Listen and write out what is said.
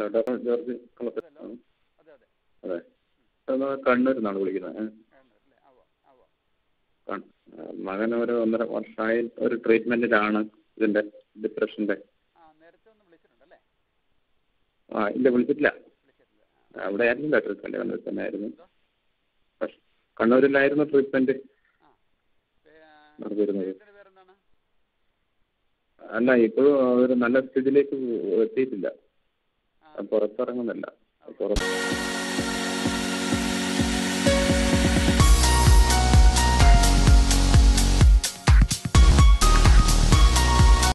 Hello doctor George കളത്തിൽ അതല്ലോ അതെ അതെ അതെ അത് കണ്ണൂരിൽ നിന്നാണ് വിളിക്കുന്നത് ഏ. കണ്ണൂർ അല്ലേ ആവോ ആവോ കൺ- മകൻ ഒരു ഒന്നര വർഷമായി ഒരു ട്രീറ്റ്മെൻറ്റിലാണ് ഇതിൻ്റെ ഡിപ്രഷൻ്റെ ആ നേരത്തെ ഒന്ന് വിളിച്ചിട്ടുണ്ടല്ലേ ആ ഇല്ല വിളിച്ചിട്ടില്ല വിളിച്ചിട്ടില്ല ആ അവിടെ ആയിരുന്നില്ല ട്രീറ്റ്മെൻറ്റ് കണ്ണൂരിൽ തന്നെ ആയിരുന്നു എന്തോ? പക്ഷെ കണ്ണൂരിലായിരുന്നു ട്രീറ്റ്മെൻറ്റ് ആ നടത്തിയിരുന്നത് പേരത്തിൻ്റെ പേരെന്താണ് അല്ല ഇപ്പോഴും ഒരു നല്ല സ്ഥിതിയിലേക്ക് എത്തിയിട്ടില്ല ആ പുറത്തിറങ്ങുന്നില്ല പുറത്ത്